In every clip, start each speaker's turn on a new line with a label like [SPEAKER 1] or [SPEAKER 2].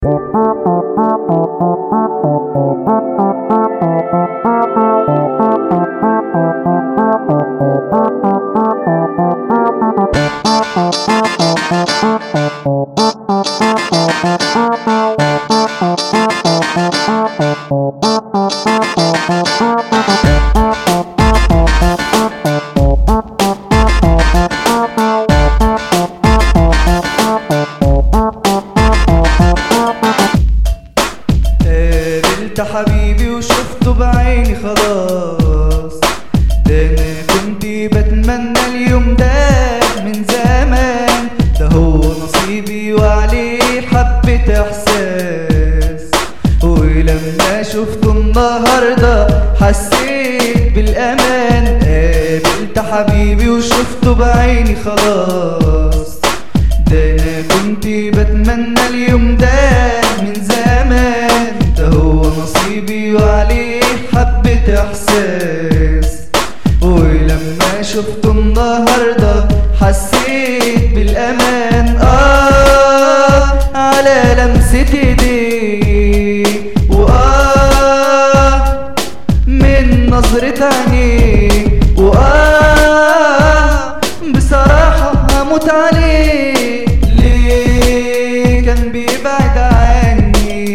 [SPEAKER 1] قابلت حبيبي وشفته بعيني خلاص ده انا كنت بتمنى اليوم ده من زمان ده هو نصيبي وعليه حبة احساس ولما شفته النهاردة حسيت بالامان قابلت حبيبي وشفته بعيني خلاص ده انا كنت بتمنى اليوم ده من زمان ده هو نصيبي وعليه حبة احساس ولما شفته النهاردة حسيت بالامان اه على لمسة ايديه واه من نظرة عينيه واه بصراحة هموت عليه ليه كان بيبعد عني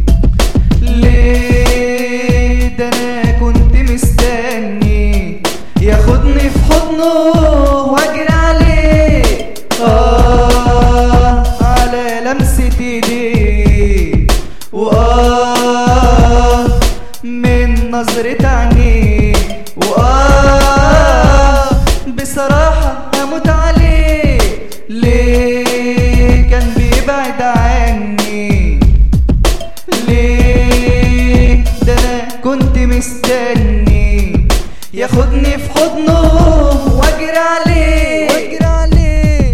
[SPEAKER 1] ليه ده انا كنت مستني ياخدني في حضنه واجري عليه اه على لمسة ايديه واه من نظرة عينيه واه بصراحة هموت عليه ليه كان بيبعد عني ليه ده انا كنت مستني ياخدني في حضنه واجري عليه واجري عليه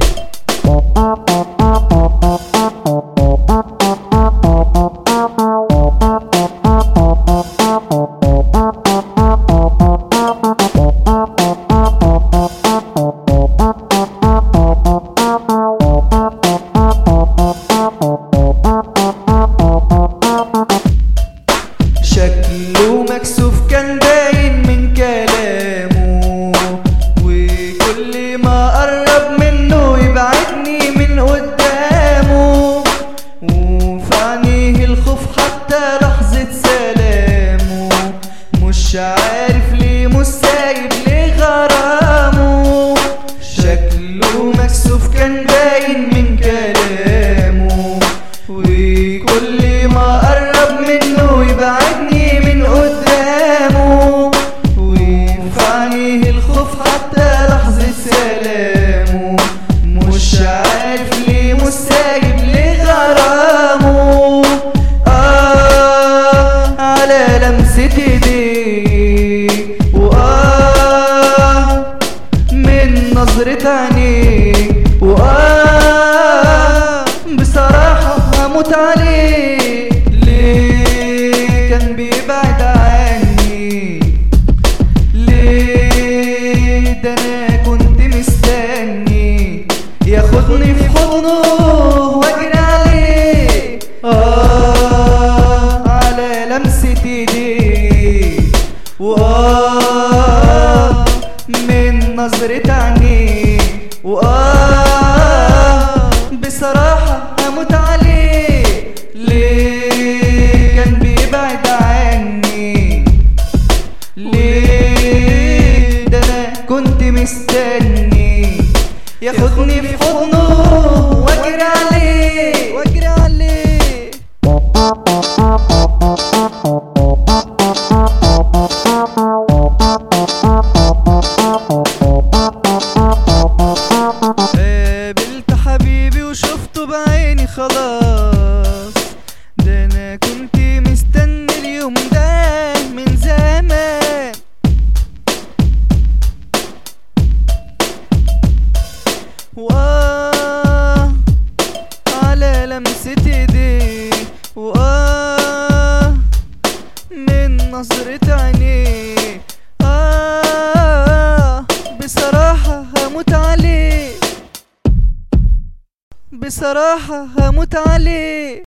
[SPEAKER 1] شكله مكسوف كان باين من كلامه وكل ما قرب منه يبعدني من قدامه وفي عينيه الخوف حتى لحظة سلامه مش عارف ليه مش سايب ليه غرامه شكله مكسوف كان باين من كلامه وكل ما قرب منه يبعدني من قدامه وفي عينيه الخوف حتى لحظة سلامه مش عارف ليه مش سايب ليه غرامه آه على لمسة ايديه وآه من نظرة عينيه وآه بصراحة هموت عليه ليه كان بيبعد عني ليه ده انا كنت مستني ياخدني في حضنه واجري عليه اه على لمسة ايديه واه من نظرة عينيه واه بصراحة هموت عليه ليه كان بيبعد عني ليه ده انا كنت مستني ياخدني في حضنه واجري عليه واجري عليه قابلت حبيبي وشفته بعيني خلاص ده انا كنت مستني اليوم ده من زمان وآه على لمسة ايديه وآه من نظرة عينيه آه بصراحة هموت عليه بصراحة هموت عليه